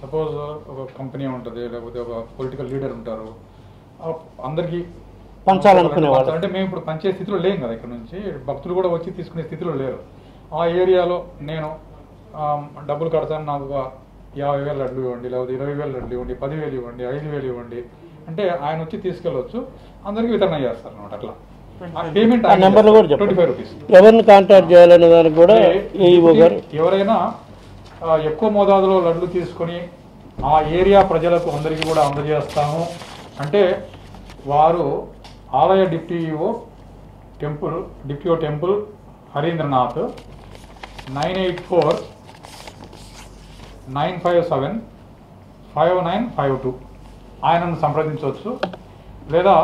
Suppose ఒక company ఉంటుంది లేకపోతే ఒక పొలిటికల్ లీడర్ ఉంటారు ఆ అందరికీ పంచాలనుకునేవాళ్ళు. అంటే మేము ఇప్పుడు పంచే స్థితిలో లేం కదా ఇక్కడ నుంచి భక్తులు కూడా వచ్చి తీసుకునే స్థితిలో లేరు ఆ ఏరియాలో నేను ఆ, డబ్బులు కడతాను నాకు ఒక యాభై వేలు లడ్లు ఇవ్వండి లేకపోతే ఇరవై వేలు లడ్లు ఇవ్వండి పదివేలు ఇవ్వండి ఐదు వేలు ఇవ్వండి అంటే ఆయన వచ్చి తీసుకెళ్ళవచ్చు అందరికీ వితరణ చేస్తారు అనమాట అట్లా పేమెంట్ ఆ నెంబర్లు కూడా ట్వంటీ చెప్పండి ఫైవ్ రూపీస్ ఎవరిని కాంటాక్ట్ చేయాలనే దానికి కూడా ఏఈఓ గారు ఎవరైనా ఆ, ఎక్కువ మోతాదులో లడ్లు తీసుకొని ఆ ఏరియా ప్రజలకు అందరికీ కూడా అందజేస్తాము అంటే వారు ఆలయ deputy EO temple deputy EO temple Harindranath nine eight four nine five seven five nine five two ఆయనను సంప్రదించవచ్చు లేదా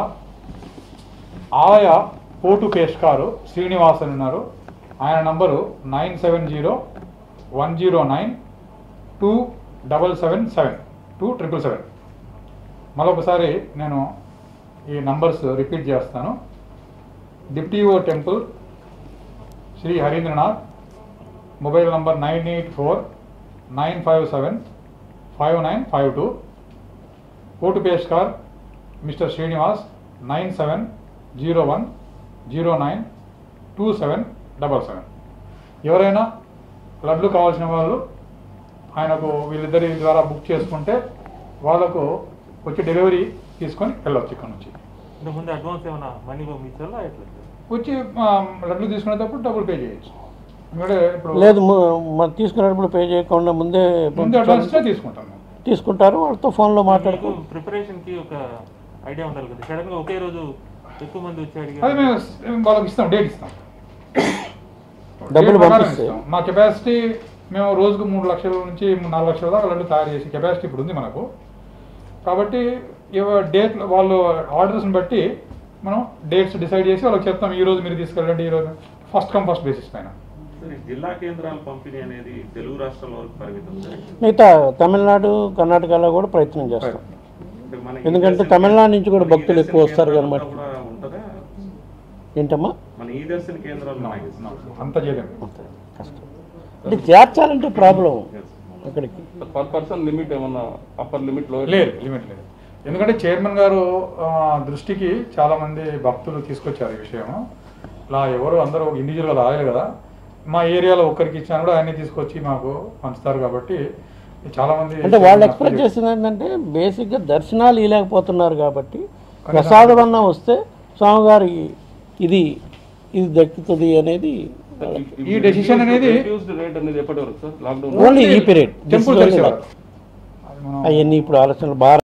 ఆలయ పోటు పేష్కారు శ్రీనివాస్ అని ఉన్నారు ఆయన number nine seven zero one zero nine two double seven seven two triple seven మరొకసారి నేను ఈ నంబర్స్ రిపీట్ చేస్తాను deputy EO temple Shri Harindranath mobile number nine eight four nine five seven five nine five two కోటు పేష్కార్ mister Srinivas nine seven zero one zero nine two seven double seven ఎవరైనా లడ్లు కావాల్సిన వాళ్ళు ఆయనకు వీళ్ళిద్దరి ద్వారా బుక్ చేసుకుంటే వాళ్ళకు వచ్చి డెలివరీ తీసుకొని వెళ్ళొచ్చు ఇక్కడ నుంచి ఇంతకు ముందు అడ్వాన్స్ ఏమైనా మనీ పంపించాలా ఎట్లా వచ్చి ఆ, లడ్లు తీసుకునేటప్పుడు డబ్బుల్ పే చేయొచ్చు ఎందుకంటే ఇప్పుడు లేదు ము- మరి తీసుకునేటప్పుడు పే చేయకుండా ముందే ముందు అడ్వాన్స్ తీసుకుంటాం మేము తీసుకుంటారు వాళ్ళతో ఫోన్లో మాట్లాడుకో మీకు ప్రిపరేషన్ కి ఒక ఐడియా ఉండాలి కదా సడన్ గా ఒకే రోజు ఎక్కువ మంది వచ్చి అది అడిగారు మేము వాళ్ళకి ఇస్తాం డేట్ ఇస్తాం డబ్బులు డేట్ ప్రకారం పంపిస్తే. ఇస్తాం. మా కెపాసిటీ మేము రోజుకు మూడు లక్షల నుంచి నాలుగు లక్షల దాకా లడ్డు తయారు చేసే కెపాసిటీ ఇప్పుడు ఉంది మనకు కాబట్టి ఇవ- డేట్ వాళ్ళు ఆర్డర్స్ని బట్టి మనం డేట్స్ డిసైడ్ చేసి వాళ్ళకి చెప్తాం ఈ రోజు మీరు తీసుకెళ్ళండి ఈ రోజు ఫస్ట్ కమ్ ఫస్ట్ బేసిస్ పైన సరే, జిల్లా కేంద్రాల పంపిణీ అనేది తెలుగు రాష్ట్రాల వరకు పరిమితం సార్ మిగతా తమిళనాడు కర్ణాటకలో కూడా ప్రయత్నం చేస్తాం అంటే మన ఈ ఎందుకంటే దర్శన తమిళనాడు నుంచి కూడా మన ఈ భక్తులు దర్శన ఎక్కువ వస్తారు కేంద్రాలు కనమాట. కూడా ఉంటుందా ఏంటమ్మా మన ఈ దర్శన కేంద్రాలు ఉన్నాయి కదా సార్? అంత చేయలేము అంతే, కష్టం అంటే చేర్చాలంటే ప్రాబ్లం Yes. అక్కడికి పర్ పర్సన్ లిమిట్ ఏమన్నా అప్పర్ లిమిట్ లోయర్ లేదు లిమిట్ లేదు ఎందుకంటే చైర్మన్ గారు ఆ, దృష్టికి చాలా మంది భక్తులు తీసుకొచ్చారు ఈ విషయం ఇలా ఎవరు అందరూ ఇండివిజువల్గా రాయాలి కదా మా ఏరియాలో ఒక్కరికి ఇచ్చినా కూడా ఆయన్ని తీసుకొచ్చి మాకు పంచుతారు కాబట్టి చాలా మంది అంటే వాళ్ళు ఎక్స్పెక్ట్ చేసింది ఏంటంటే బేసిక్గా దర్శనాలు ఇవ్వలేకపోతున్నారు కాబట్టి ప్రసాదం అన్నా వస్తే స్వామివారి ఇది ఇది దక్కుతుంది అనేది ఈ decision అనేది- రేట్ అనేది ఎప్పటి వరకు సార్ లాక్డౌన్ ఓన్లీ ఈ పీరియడ్ టెంపుల్ తెలిసేవారు అది మనం అవన్నీ ఇప్పుడు ఆలోచనలు బాగా